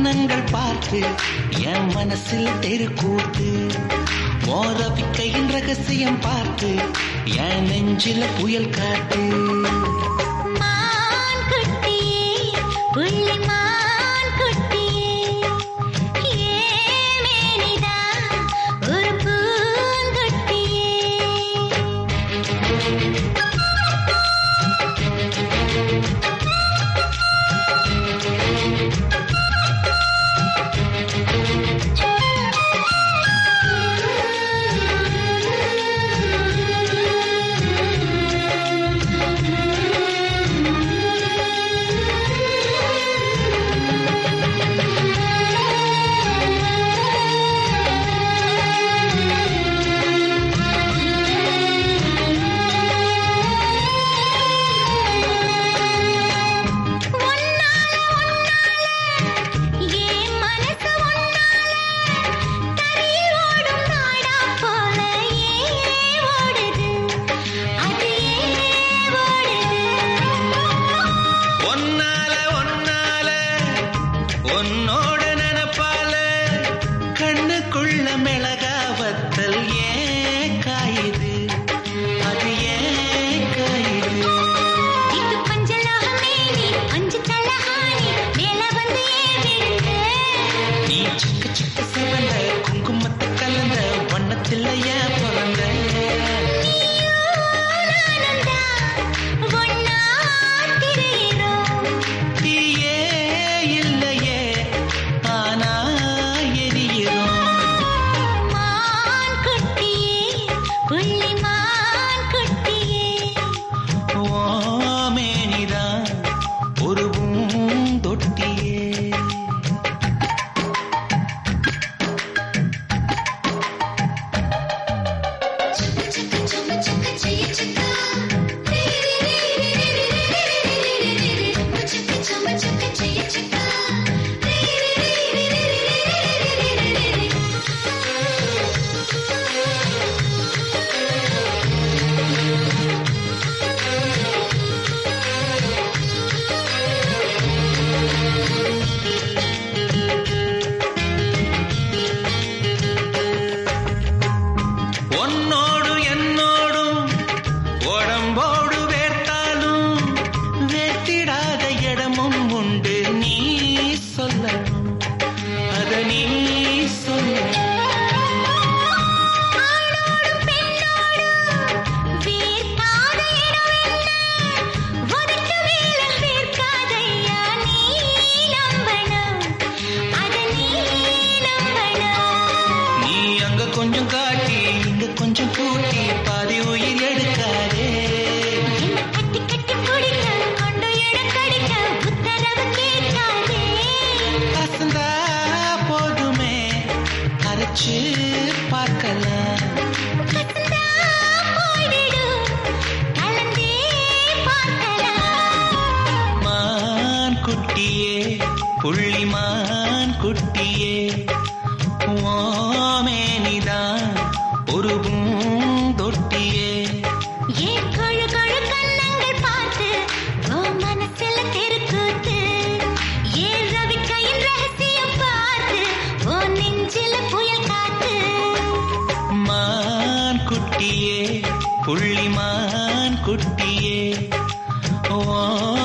கன்னங்கள் பார்த்து என் மனசில் தெருக்கூத்து மோரபிக்கையின் ரகசியம் பார்த்து என் நெஞ்சில புயல் காட்டு மான் குட்டியே புள்ளி மான் குட்டியே ஏமேனிதா ஒரு பூங்குட்டியே ஒன்னால ஒன்னால ஏன் மனசு ஒன்னால தரையில் ஓடும் நாடா போல ஏன் ஓடுது அது ஏன் ஓடுது ஒன்னால ஒன்னால உன்னோட நினப்பால கண்ணுக்குள்ள மிளகாவத்தல் ஏன் காயுது அது ஏன் காயுது இது பஞ்சலோகமே நீ அஞ்சு தலஹானி மேல வந்து ஏன் விழுது நீ சிக்க சிக்க சிவந்த குங்குமத்தை கலந்த வண்ணத்தில் ஏன் பிறந்த ஆனந்தா ஒன்னா திரையிறோம் தீயே இல்லையே ஆனா எரியிறோம் மான் குட்டியே புள்ளி மான் குட்டியே ஓமேனிதான் ஒரு பூந்தொட்டியே உன்னோடு என்னோடும் உடம்போடு வேர்த்தாலும் வேத்திடாத இடமும் உண்டு நீ சொல்லணும் அத நீ சொல்லணும் ஆணோடும் பெண்ணோடும் வேர்க்காத இடம் என்ன? உனக்கு மேல வேர்க்காதையா நீ நம்பணும். அத நீ நம்பணும். நீ அங்க கொஞ்சம் காட்டி இங்க கொஞ்சம் கூட்டி பாதி உயிர் எடுக்காதே என்ன கட்டி கட்டி பிடிக்க, கொண்டு இடம் கடிக்க உத்தரவு கேட்காதே. அசந்தா போதுமே அரைச்சு பார்க்கலாம் கசந்தா போய்விடும், கலந்தே பார்க்கலாம். மான் குட்டியே புள்ளிமான் குட்டியே ஓமேனிதான் ஒரு பூந்தொட்டியே ஏன் கொழு கொழு கன்னங்கள் பார்த்து, உன் மனசுல தெருக்கூத்து. ஏன் ரவிக்கையின் ரகசியம் பார்த்து, உன் நெஞ்சில புயல் காத்து. மான் குட்டியே புள்ளிமான் குட்டியே ஓ